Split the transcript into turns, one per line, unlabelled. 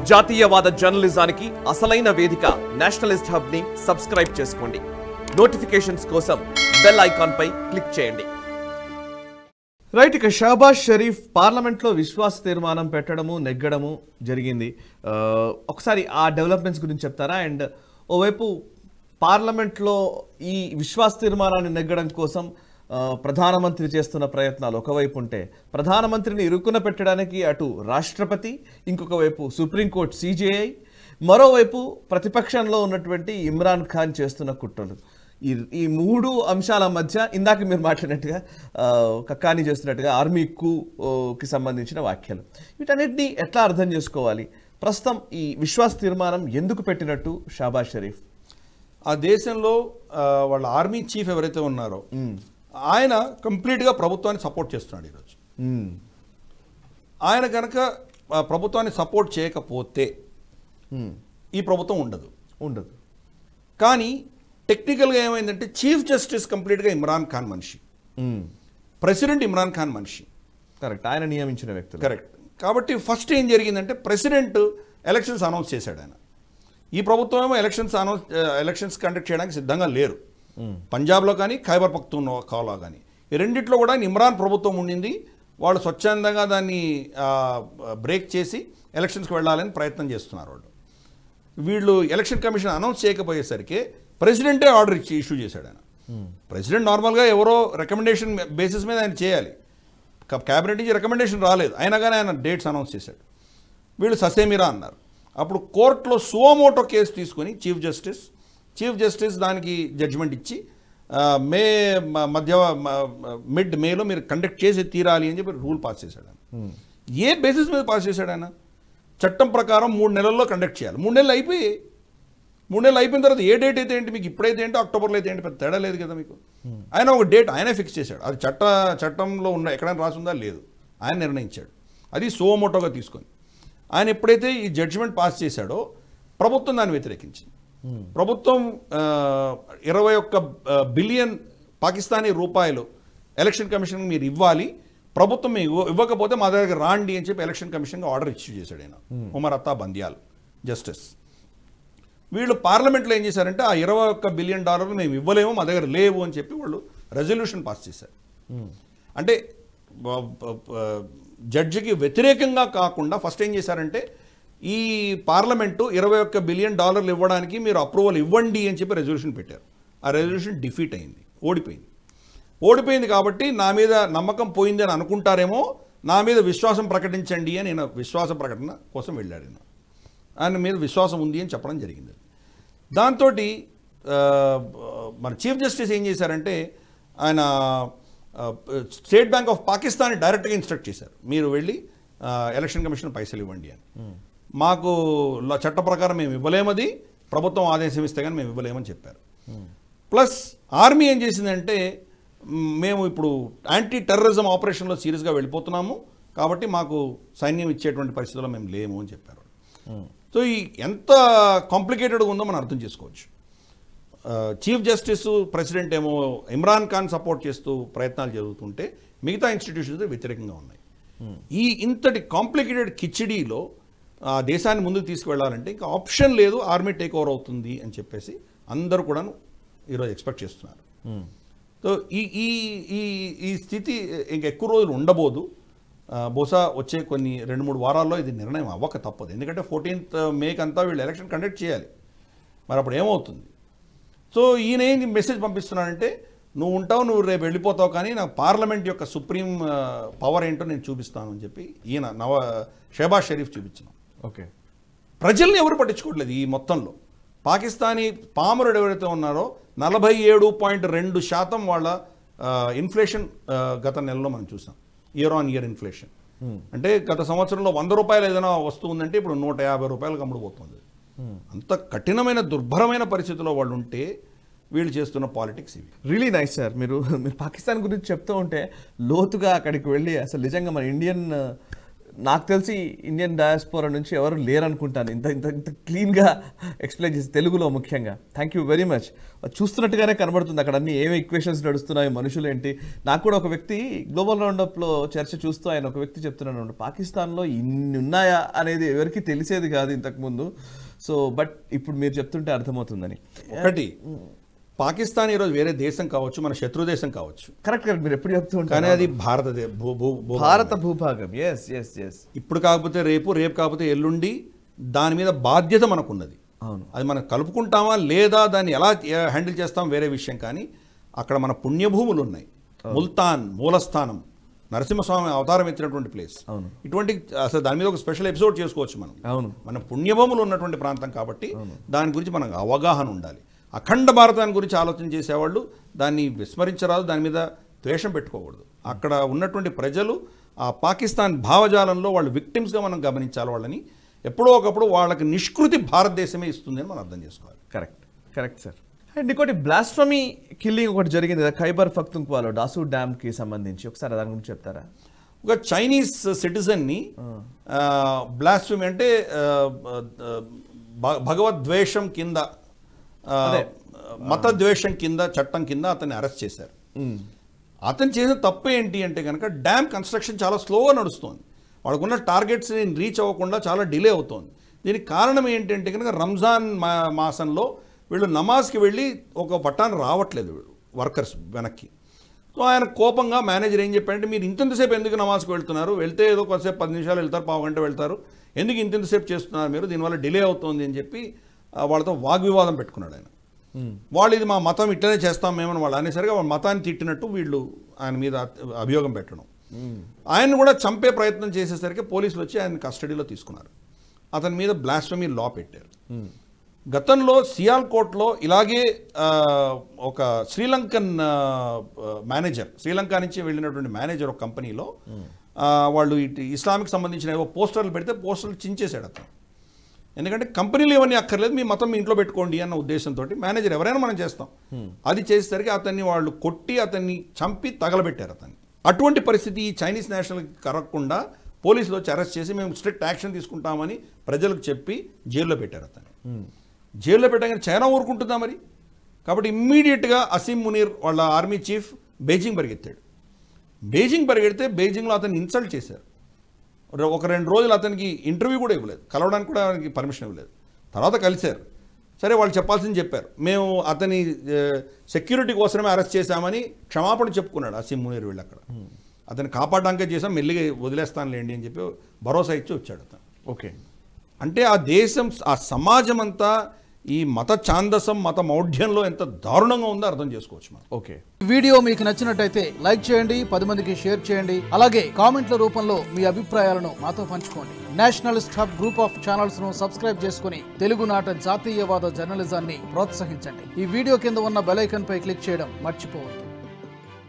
జాతీయవాద జర్నలిజానికి అసలైన వేదిక నేషనలిస్ట్ హబ్ ని సబ్స్క్రైబ్ చేసుకోండి నోటిఫికేషన్స్ కోసం బెల్ ఐకాన్ పై క్లిక్ చేయండి రైట్ ఇక షహబాజ్ షరీఫ్ పార్లమెంట్లో విశ్వాస తీర్మానం పెట్టడము నెగ్గడము జరిగింది ఆ, ఒకసారి ఆ డెవలప్మెంట్స్ గురించి చెప్తారా అండ్ ఓవైపు పార్లమెంట్లో ఈ విశ్వాస తీర్మానాన్ని నెగ్గడం కోసం ఆ, ప్రధానమంత్రి చేస్తున్న ప్రయత్నాలు ఒకవైపు ఉంటే ప్రధానమంత్రిని ఇరుకున పెట్టడానికి అటు రాష్ట్రపతి ఇంకొక వైపు సుప్రీంకోర్టు సిజేఐ మరోవైపు ప్రతిపక్షంలో ఉన్నటువంటి ఇమ్రాన్ ఖాన్ చేస్తున్న కుట్రలు ఈ ఈ మూడు అంశాల మధ్య ఇందాక మీరు మాట్లాడినట్టుగా ఆ, కక్కాని చేస్తున్నట్టుగా ఆర్మీ కి సంబంధించిన వ్యాఖ్యలు వీటన్నిటిని ఎట్లా అర్థం చేసుకోవాలి ప్రస్తుతం ఈ విశ్వాస తీర్మానం ఎందుకు పెట్టినట్టు షాబాజ్ షరీఫ్
ఆ దేశంలో ఆ, వాళ్ళ ఆర్మీ చీఫ్ ఎవరైతే ఉన్నారో ఆయన కంప్లీట్గా ప్రభుత్వాన్ని సపోర్ట్ చేస్తున్నాడు ఈరోజు
మ్మ్.
ఆయన కనుక ఆ, ప్రభుత్వాన్ని సపోర్ట్ చేయకపోతే
మ్మ్.
ఈ ప్రభుత్వం ఉండదు
ఉండదు
కానీ టెక్నికల్గా ఏమైందంటే చీఫ్ జస్టిస్ కంప్లీట్గా ఇమ్రాన్ ఖాన్ మనిషి
మ్మ్.
ప్రెసిడెంట్ ఇమ్రాన్ ఖాన్ మనిషి
కరెక్ట్ ఆయన నియమించిన వ్యక్తులు
కరెక్ట్ కాబట్టి ఫస్ట్ ఏం జరిగిందంటే ప్రెసిడెంట్ ఎలక్షన్స్ అనౌన్స్ చేశాడు ఆయన ఈ ప్రభుత్వం ఏమో ఎలక్షన్స్ అనౌన్స్ ఎలక్షన్స్ కండక్ట్ చేయడానికి సిద్ధంగా లేరు పంజాబ్లో కానీ ఖైబర్ పఖ్తూన్ఖాలో కానీ ఈ రెండిట్లో కూడా ఇమ్రాన్ ప్రభుత్వం ఉండింది వాళ్ళు స్వచ్ఛందంగా దాన్ని బ్రేక్ చేసి ఎలక్షన్స్కి వెళ్ళాలని ప్రయత్నం చేస్తున్నారు వాళ్ళు వీళ్ళు ఎలక్షన్ కమిషన్ అనౌన్స్ చేయకపోయేసరికి ప్రెసిడెంటే ఆర్డర్ ఇచ్చి ఇష్యూ చేశాడు ఆయన ప్రెసిడెంట్ నార్మల్గా ఎవరో రికమెండేషన్ బేసిస్ మీద ఆయన చేయాలి క- క్యాబినెట్ నుంచి రికమెండేషన్ రాలేదు అయినా కానీ ఆయన డేట్స్ అనౌన్స్ చేశాడు వీళ్ళు ససేమిరా అన్నారు అప్పుడు కోర్టులో సువోమోటో కేసు తీసుకొని చీఫ్ జస్టిస్ చీఫ్ జస్టిస్ దానికి జడ్జిమెంట్ ఇచ్చి ఆ, మే మ- మధ్య మ- మిడ్ మేలో మీరు కండక్ట్ చేసి తీరాలి అని చెప్పి రూల్ పాస్ చేశాడు ఆయన ఏ బేసిస్ మీద పాస్ చేశాడు ఆయన చట్టం ప్రకారం మూడు నెలల్లో కండక్ట్ చేయాలి మూడు నెలలు అయిపోయి మూడు నెలలు అయిపోయిన తర్వాత ఏ డేట్ అయితే ఏంటి మీకు ఇప్పుడైతే ఏంటి అక్టోబర్లో అయితే ఏంటి పెద్ద తేడా లేదు కదా మీకు ఆయన ఒక డేట్ ఆయనే ఫిక్స్ చేశాడు అది చట్ట చట్టంలో ఉన్న ఎక్కడైనా రాసిందా లేదు ఆయన నిర్ణయించాడు అది సోమోటోగా తీసుకొని ఆయన ఎప్పుడైతే ఈ జడ్జిమెంట్ పాస్ చేశాడో ప్రభుత్వం దాన్ని వ్యతిరేకించింది ప్రభుత్వం ఆ, ఇరవై ఒక్క బిలియన్ పాకిస్తానీ రూపాయలు ఎలక్షన్ కమిషన్ మీరు ఇవ్వాలి ప్రభుత్వం మీకు ఇవ్వ- ఇవ్వకపోతే మా దగ్గర రాండి అని చెప్పి ఎలక్షన్ కమిషన్గా ఆర్డర్ ఇష్యూ చేశాడు ఆయన ఉమర్ అత్తా బందియాల్ జస్టిస్ వీళ్ళు పార్లమెంట్లో ఏం చేశారంటే ఆ ఇరవై ఒక్క బిలియన్ డాలర్లు మేము ఇవ్వలేము మా దగ్గర లేవు అని చెప్పి వాళ్ళు రెజల్యూషన్ పాస్ చేశారు అంటే బ- బ- బ- జడ్జికి వ్యతిరేకంగా కాకుండా ఫస్ట్ ఏం చేశారంటే ఈ పార్లమెంటు ఇరవై ఒక్క బిలియన్ డాలర్లు ఇవ్వడానికి మీరు అప్రూవల్ ఇవ్వండి అని చెప్పి రెజల్యూషన్ పెట్టారు ఆ రెజల్యూషన్ డిఫీట్ అయింది ఓడిపోయింది ఓడిపోయింది కాబట్టి నా మీద నమ్మకం పోయింది అని అనుకుంటారేమో నా మీద విశ్వాసం ప్రకటించండి అని నేను విశ్వాస ప్రకటన కోసం వెళ్ళాడు ఆయన ఆయన మీద విశ్వాసం ఉంది అని చెప్పడం జరిగింది దాంతో మన చీఫ్ జస్టిస్ ఏం చేశారంటే ఆయన ఆ, స్టేట్ బ్యాంక్ ఆఫ్ పాకిస్తాన్ డైరెక్ట్గా ఇన్స్ట్రక్ట్ చేశారు మీరు వెళ్ళి ఆ, ఎలక్షన్ కమిషన్ పైసలు ఇవ్వండి అని మాకు ల- చట్ట ప్రకారం మేము ఇవ్వలేమది ప్రభుత్వం ఆదేశం ఇస్తే కానీ మేము ఇవ్వలేమని చెప్పారు ప్లస్ ఆర్మీ ఏం చేసిందంటే మ్, మేము ఇప్పుడు యాంటీ టెర్రరిజం ఆపరేషన్లో సీరియస్గా వెళ్ళిపోతున్నాము కాబట్టి మాకు సైన్యం ఇచ్చేటువంటి పరిస్థితుల్లో మేము లేము అని చెప్పారు సో ఈ ఎంత కాంప్లికేటెడ్గా ఉందో మనం అర్థం చేసుకోవచ్చు ఆ, చీఫ్ జస్టిస్ ప్రెసిడెంట్ ఏమో ఇమ్రాన్ ఖాన్ సపోర్ట్ చేస్తూ ప్రయత్నాలు జరుగుతుంటే మిగతా ఇన్స్టిట్యూషన్స్ వ్యతిరేకంగా ఉన్నాయి ఈ ఇంతటి కాంప్లికేటెడ్ కిచిడీలో ఆ దేశాన్ని ముందుకు తీసుకువెళ్ళాలంటే ఇంకా ఆప్షన్ లేదు ఆర్మీ టేక్ ఓవర్ అవుతుంది అని చెప్పేసి అందరూ కూడాను ఈరోజు ఎక్స్పెక్ట్ చేస్తున్నారు సో ఈ ఈ ఈ ఈ స్థితి ఇంకా ఎక్కువ రోజులు ఉండబోదు ఆ, బహుశా వచ్చే కొన్ని రెండు మూడు వారాల్లో ఇది నిర్ణయం అవ్వక తప్పదు ఎందుకంటే ఫోర్టీన్త్ మేక్ అంతా వీళ్ళు ఎలక్షన్ కండక్ట్ చేయాలి మరి అప్పుడు ఏమవుతుంది సో ఈయన ఏం మెసేజ్ పంపిస్తున్నాడంటే నువ్వు ఉంటావు నువ్వు రేపు వెళ్ళిపోతావు కానీ నా పార్లమెంట్ యొక్క సుప్రీం పవర్ ఏంటో నేను చూపిస్తాను అని చెప్పి ఈయన నవ షహబాజ్ షరీఫ్ చూపించిన
ఓకే
ప్రజల్ని ఎవరు పట్టించుకోవట్లేదు ఈ మొత్తంలో పాకిస్తానీ పామరుడు ఎవరైతే ఉన్నారో నలభై ఏడు పాయింట్ రెండు శాతం వాళ్ళ ఆ, ఇన్ఫ్లేషన్ ఆ, గత నెలలో మనం చూసాం ఇయర్ ఆన్ ఇయర్ ఇన్ఫ్లేషన్ అంటే గత సంవత్సరంలో వంద రూపాయలు ఏదైనా వస్తువు ఉందంటే ఇప్పుడు నూట యాభై రూపాయలకు అమ్ముడుపోతుంది అంత కఠినమైన దుర్భరమైన పరిస్థితిలో వాళ్ళు ఉంటే వీళ్ళు చేస్తున్న పాలిటిక్స్ ఇవి
రియలీ నైస్ సార్ మీరు మీరు పాకిస్తాన్ గురించి చెప్తూ ఉంటే లోతుగా అక్కడికి వెళ్ళి అసలు నిజంగా మన ఇండియన్ నాకు తెలిసి ఇండియన్ డయాస్పోరా నుంచి ఎవరు లేరనుకుంటాను ఇంత ఇంత ఇంత క్లీన్గా ఎక్స్ప్లెయిన్ చేసి తెలుగులో ముఖ్యంగా థ్యాంక్ యూ వెరీ మచ్ చూస్తున్నట్టుగానే కనబడుతుంది అక్కడ అన్ని ఏమి ఈక్వేషన్స్ నడుస్తున్నాయి మనుషులు ఏంటి నాకు కూడా ఒక వ్యక్తి గ్లోబల్ రౌండప్లో చర్చ చూస్తూ ఆయన ఒక వ్యక్తి చెప్తున్నాను పాకిస్తాన్లో ఇన్ని ఉన్నాయా అనేది ఎవరికి తెలిసేది కాదు ఇంతకుముందు సో బట్ ఇప్పుడు మీరు చెప్తుంటే అర్థమవుతుందని
ఒకటి పాకిస్తాన్ ఈరోజు వేరే దేశం కావచ్చు మన శత్రు దేశం కావచ్చు
కరెక్ట్ కరెక్ట్ మీరు ఎప్పుడు చెప్తూ
కానీ
ఉంటారు
అది భారతదేశ భూ భూ భూ-
భారత భూభాగం ఎస్ ఎస్ ఎస్
ఇప్పుడు కాకపోతే రేపు రేపు కాకపోతే ఎల్లుండి దాని మీద బాధ్యత మనకున్నది
అవును
అది మనం కలుపుకుంటామా లేదా దాన్ని ఎలా హ్యాండిల్ చేస్తాం వేరే విషయం కానీ అక్కడ మన పుణ్యభూములు ఉన్నాయి ముల్తాన్ మూలస్థానం నరసింహస్వామి అవతారం ఎత్తినటువంటి ప్లేస్
అవును.
ఇటువంటి అసలు దాని మీద ఒక స్పెషల్ ఎపిసోడ్ చేసుకోవచ్చు మనం
అవును
మన పుణ్యభూములు ఉన్నటువంటి ప్రాంతం కాబట్టి దాని గురించి మనకు అవగాహన ఉండాలి అఖండ భారతాన్ని గురించి ఆలోచన చేసేవాళ్ళు దాన్ని విస్మరించరాదు దాని మీద ద్వేషం పెట్టుకోకూడదు అక్కడ ఉన్నటువంటి ప్రజలు ఆ పాకిస్తాన్ భావజాలంలో వాళ్ళు విక్టిమ్స్గా మనం గమనించాలి వాళ్ళని ఎప్పుడో ఒకప్పుడు వాళ్ళకి నిష్కృతి భారతదేశమే ఇస్తుంది అని మనం అర్థం చేసుకోవాలి
కరెక్ట్ కరెక్ట్ సార్ అండ్ ఇంకోటి బ్లాస్ఫమీ కిల్లింగ్ ఒకటి జరిగింది కదా ఖైబర్ పఖ్తుంక్వాలో డాసు డ్యామ్ కి సంబంధించి ఒకసారి దాని గురించి చెప్తారా
ఒక చైనీస్ సిటిజన్ని బ్లాస్ఫమీ అంటే ఆ, ఆ, భ- భగవద్వేషం కింద ఆ,
అదే.
మత ద్వేషం కింద చట్టం కింద అతన్ని అరెస్ట్ చేశారు అతను చేసిన తప్పు ఏంటి అంటే కనుక డ్యామ్ కన్స్ట్రక్షన్ చాలా స్లోగా నడుస్తుంది వాళ్ళకున్న టార్గెట్స్ని రీచ్ అవ్వకుండా చాలా డిలే అవుతోంది దీనికి కారణం ఏంటంటే కనుక రంజాన్ మా మాసంలో వీళ్ళు నమాజ్కి వెళ్ళి ఒక పట్టాన్ని రావట్లేదు వీళ్ళు వర్కర్స్ వెనక్కి సో ఆయన కోపంగా మేనేజర్ ఏం చెప్పారంటే మీరు ఇంతెంతసేపు ఎందుకు నమాజ్కి వెళ్తున్నారు వెళ్తే ఏదో కొంతసేపు పది నిమిషాలు వెళ్తారు పావు గంట వెళ్తారు ఎందుకు ఇంతెంతసేపు చేస్తున్నారు మీరు దీనివల్ల డిలే అవుతోంది అని చెప్పి ఆ, వాళ్ళతో వాగ్వివాదం పెట్టుకున్నాడు ఆయన వాళ్ళు ఇది మా మతం ఇట్లనే చేస్తాం మేమని వాళ్ళు అనేసరిగా వాళ్ళ మతాన్ని తిట్టినట్టు వీళ్ళు ఆయన మీద అత్- అభియోగం పెట్టడం ఆయన కూడా చంపే ప్రయత్నం చేసేసరికి పోలీసులు వచ్చి ఆయన కస్టడీలో తీసుకున్నారు అతని మీద బ్లాస్ఫమీ లా పెట్టారు గతంలో సియాల్కోట్లో ఇలాగే ఆ, ఒక శ్రీలంకన్ ఆ, మేనేజర్ శ్రీలంక నుంచి వెళ్ళినటువంటి మేనేజర్ ఒక కంపెనీలో ఆ, వాళ్ళు ఇటు ఇస్లామిక్ సంబంధించిన ఏవో పోస్టర్లు పెడితే పోస్టర్లు చించేశాడు అతను ఎందుకంటే కంపెనీలు ఇవన్నీ అక్కర్లేదు మీ మతం మీ ఇంట్లో పెట్టుకోండి అన్న ఉద్దేశంతో మేనేజర్ ఎవరైనా మనం చేస్తాం అది చేసేసరికి అతన్ని వాళ్ళు కొట్టి అతన్ని చంపి తగలబెట్టారు అతన్ని అటువంటి పరిస్థితి ఈ చైనీస్ నేషనల్కి కరగకుండా పోలీసులు వచ్చి అరెస్ట్ చేసి మేము స్ట్రిక్ట్ యాక్షన్ తీసుకుంటామని ప్రజలకు చెప్పి జైల్లో పెట్టారు అతన్ని జైల్లో పెట్టగానే చైనా ఊరుకుంటుందా మరి కాబట్టి ఇమ్మీడియట్గా అసీం మునీర్ వాళ్ళ ఆర్మీ చీఫ్ బీజింగ్ పరిగెత్తాడు బీజింగ్ పరిగెడితే బీజింగ్లో అతన్ని ఇన్సల్ట్ చేశారు ర- ఒక రెండు రోజులు అతనికి ఇంటర్వ్యూ కూడా ఇవ్వలేదు కలవడానికి కూడా ఆయనకి పర్మిషన్ ఇవ్వలేదు తర్వాత కలిశారు సరే వాళ్ళు చెప్పాల్సింది చెప్పారు మేము అతని సెక్యూరిటీ కోసమే అరెస్ట్ చేశామని క్షమాపణ చెప్పుకున్నాడు అసీం మునీర్ వీళ్ళు అక్కడ అతన్ని కాపాడడానికే చేసాం మెల్లిగా వదిలేస్తానులేండి అని చెప్పి భరోసా ఇచ్చి వచ్చాడు అతను
ఓకే
అంటే ఆ దేశం ఆ సమాజం అంతా ఈ మత ఛాందసం మత మౌఢ్యంలో ఎంత దారుణంగా ఉందో అర్థం చేసుకోవచ్చు మనం
ఓకే
వీడియో మీకు నచ్చినట్టయితే లైక్ చేయండి పది మందికి షేర్ చేయండి అలాగే కామెంట్ల రూపంలో మీ అభిప్రాయాలను మాతో పంచుకోండి nationalist hub group of channels ను సబ్స్క్రైబ్ చేసుకుని తెలుగునాట జాతీయవాద జర్నలిజాన్ని ప్రోత్సహించండి ఈ వీడియో కింద ఉన్న బెల్ ఐకాన్ పై క్లిక్ చేయడం మర్చిపోవద్దు